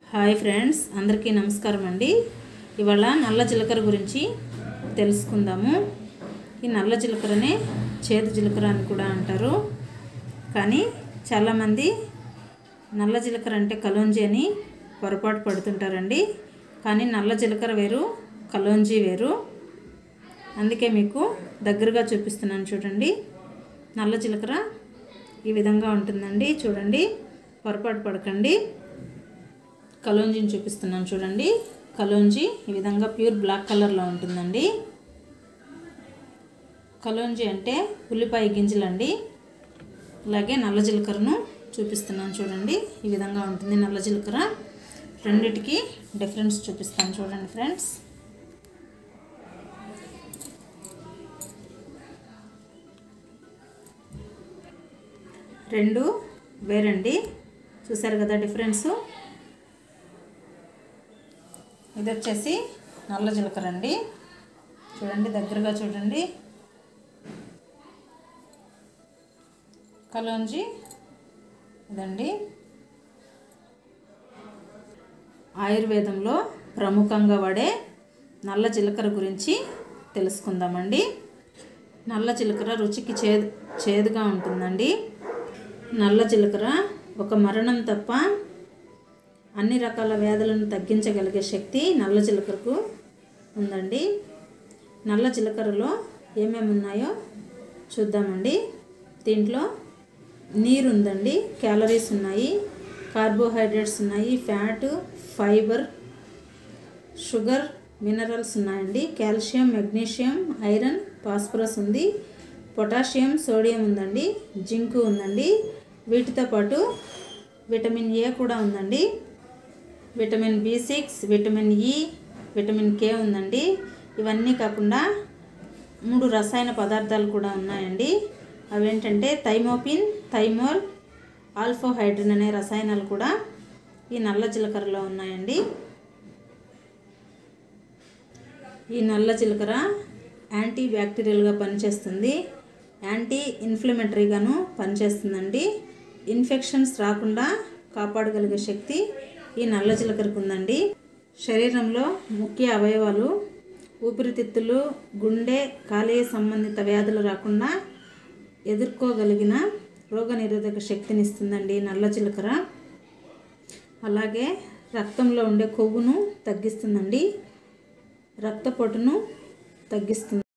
hi friends అందరికీ నమస్కారం అండి ఇవాళ నల్ల జీలకర్ర గురించి తెలుసుకుందాము ఈ నల్ల జీలకర్రనే చేదు జీలకర్ర అని కూడా అంటారు కానీ చాలామంది నల్ల జీలకర్ర అంటే కలోంజీ అని పొరపాటు పడుతుంటారండి కానీ నల్ల జీలకర్ర వేరు కలోంజీ వేరు అందుకే మీకు దగ్గరగా చూపిస్తున్నాను చూడండి నల్ల జీలకర్ర ఈ విధంగా ఉంటుందండి చూడండి పొరపాటు పడకండి కలోంజిని చూపిస్తున్నాను చూడండి కలోంజి ఈ విధంగా ప్యూర్ బ్లాక్ కలర్లో ఉంటుందండి కలోంజి అంటే ఉల్లిపాయ గింజలండి అలాగే నల్ల జీలకర్రను చూపిస్తున్నాను చూడండి ఈ విధంగా ఉంటుంది నల్ల జీలకర్ర రెండిటికి డిఫరెన్స్ చూపిస్తాను చూడండి ఫ్రెండ్స్ రెండు వేరండి చూసారు కదా డిఫరెన్సు ఇది వచ్చేసి నల్ల జీలకర్ర అండి చూడండి దగ్గరగా చూడండి కలోంజి ఇదండి ఆయుర్వేదంలో ప్రముఖంగా వాడే నల్ల జీలకర్ర గురించి తెలుసుకుందామండి నల్ల జీలకర్ర రుచికి చేదు చేదుగా ఉంటుందండి నల్ల జీలకర్ర ఒక మరణం తప్ప అన్ని రకాల వ్యాధులను తగ్గించగలిగే శక్తి నల్ల జీలకర్రకు ఉందండి నల్ల జీలకర్రలో ఏమేమి ఉన్నాయో చూద్దామండి దీంట్లో నీరు ఉందండి క్యాలరీస్ ఉన్నాయి కార్బోహైడ్రేట్స్ ఉన్నాయి ఫ్యాట్ ఫైబర్ షుగర్ మినరల్స్ ఉన్నాయండి కాల్షియం మెగ్నీషియం ఐరన్ ఫాస్ఫరస్ ఉంది పొటాషియం సోడియం ఉందండి జింక్ ఉందండి వీటితో పాటు విటమిన్ ఏ కూడా ఉందండి vitamin B six vitamin E vitamin K ఉందండి ఇవన్నీ కాకుండా మూడు రసాయన పదార్థాలు కూడా ఉన్నాయండి అవేంటంటే థైమోపిన్ థైమోల్ ఆల్ఫోహైడ్రిన్ అనే రసాయనాలు కూడా ఈ నల్ల జీలకర్రలో ఉన్నాయండి ఈ నల్ల జీలకర్ర యాంటీ బ్యాక్టీరియల్గా పనిచేస్తుంది యాంటీ ఇన్ఫ్లమేటరీగాను పనిచేస్తుందండి ఇన్ఫెక్షన్స్ రాకుండా కాపాడగలిగే శక్తి ఈ నల్ల జీలకర్రకు ఉందండి శరీరంలో ముఖ్య అవయవాలు ఊపిరితిత్తులు గుండె కాలేయ సంబంధిత వ్యాధులు రాకుండా ఎదుర్కోగలిగిన రోగనిరోధక శక్తిని ఇస్తుందండి నల్ల జీలకర్ర అలాగే రక్తంలో ఉండే కొవ్వును తగ్గిస్తుందండి రక్తపోటును తగ్గిస్తుంది